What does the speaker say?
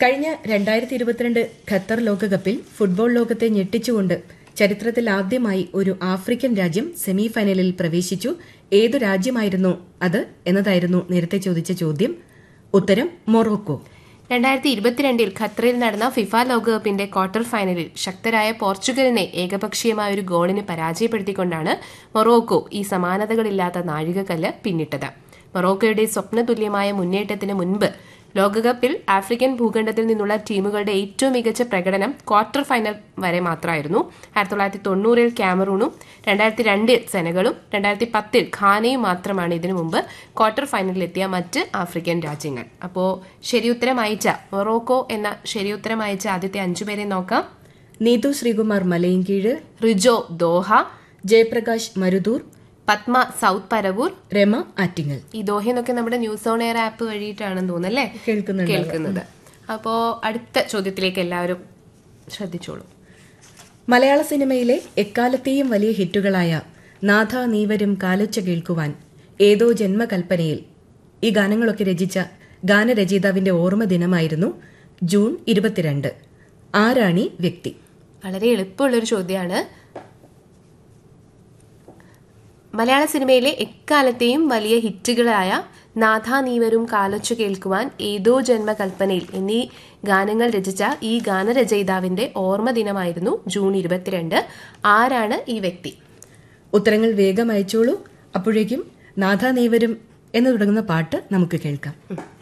കഴിഞ്ഞ രണ്ടായിരത്തി ഇരുപത്തിരണ്ട് ഖത്തർ ലോകകപ്പിൽ ഫുട്ബോൾ ലോകത്തെ ഞെട്ടിച്ചുകൊണ്ട് ചരിത്രത്തിൽ ആദ്യമായി ഒരു ആഫ്രിക്കൻ രാജ്യം സെമി ഫൈനലിൽ പ്രവേശിച്ചു ഏതു രാജ്യമായിരുന്നു അത് എന്നതായിരുന്നു നേരത്തെ ചോദിച്ച ചോദ്യം ഉത്തരം മൊറോക്കോ രണ്ടായിരത്തി ഇരുപത്തിരണ്ടിൽ ഖത്തറിൽ നടന്ന ഫിഫ ലോകകപ്പിന്റെ ക്വാർട്ടർ ഫൈനലിൽ ശക്തരായ പോർച്ചുഗലിനെ ഏകപക്ഷീയമായ ഒരു ഗോളിന് പരാജയപ്പെടുത്തിക്കൊണ്ടാണ് മൊറോക്കോ ഈ സമാനതകളില്ലാത്ത നാഴികക്കല്ല് പിന്നിട്ടത് മൊറോക്കോയുടെ സ്വപ്നതുല്യമായ മുന്നേറ്റത്തിന് മുൻപ് ലോകകപ്പിൽ ആഫ്രിക്കൻ ഭൂഖണ്ഡത്തിൽ നിന്നുള്ള ടീമുകളുടെ ഏറ്റവും മികച്ച പ്രകടനം ക്വാർട്ടർ ഫൈനൽ വരെ മാത്രമായിരുന്നു ആയിരത്തി തൊള്ളായിരത്തി തൊണ്ണൂറിൽ ക്യാമറൂണും രണ്ടായിരത്തി രണ്ടിൽ സെനഗളും രണ്ടായിരത്തി പത്തിൽ ഖാനയും മാത്രമാണ് ഇതിനു മുമ്പ് ക്വാർട്ടർ ഫൈനലിലെത്തിയ മറ്റ് ആഫ്രിക്കൻ രാജ്യങ്ങൾ അപ്പോൾ ശരിയുത്തരം അയച്ച മൊറോക്കോ എന്ന ശരിയുത്തരം അയച്ച ആദ്യത്തെ അഞ്ചുപേരെ നോക്കാം നീതു ശ്രീകുമാർ മലയൻകീഴ് റിജോ ദോഹ ജയപ്രകാശ് മരുദൂർ പത്മ സൗത്ത് പരവൂർ രമ ആറ്റിങ്ങൽ ഈ ദോഹ എന്നൊക്കെ നമ്മുടെ ന്യൂസ് ഓൺ എയർ ആപ്പ് വഴിയിട്ടാണെന്ന് തോന്നുന്നല്ലേ കേൾക്കുന്നുണ്ട് കേൾക്കുന്നത് അപ്പോ അടുത്ത ചോദ്യത്തിലേക്ക് എല്ലാവരും ശ്രദ്ധിച്ചോളൂ മലയാള സിനിമയിലെ എക്കാലത്തെയും വലിയ ഹിറ്റുകളായ നാഥ നീവരും കാലൊച്ച കേൾക്കുവാൻ ഏതോ ജന്മകൽപ്പനയിൽ ഈ ഗാനങ്ങളൊക്കെ രചിച്ച ഗാനരചയിതാവിന്റെ ഓർമ്മ ദിനമായിരുന്നു ജൂൺ ഇരുപത്തിരണ്ട് ആരാണി വ്യക്തി വളരെ എളുപ്പമുള്ളൊരു ചോദ്യമാണ് മലയാള സിനിമയിലെ എക്കാലത്തെയും വലിയ ഹിറ്റുകളായ നാഥ നീവരും കാലൊച്ചു കേൾക്കുവാൻ ഏതോ ജന്മകൽപ്പനയിൽ എന്നീ ഗാനങ്ങൾ രചിച്ച ഈ ഗാനരചയിതാവിന്റെ ഓർമ്മ ദിനമായിരുന്നു ജൂൺ ഇരുപത്തിരണ്ട് ആരാണ് ഈ വ്യക്തി ഉത്തരങ്ങൾ വേഗം അയച്ചോളൂ അപ്പോഴേക്കും നാഥ നീവരും എന്ന് തുടങ്ങുന്ന പാട്ട് നമുക്ക് കേൾക്കാം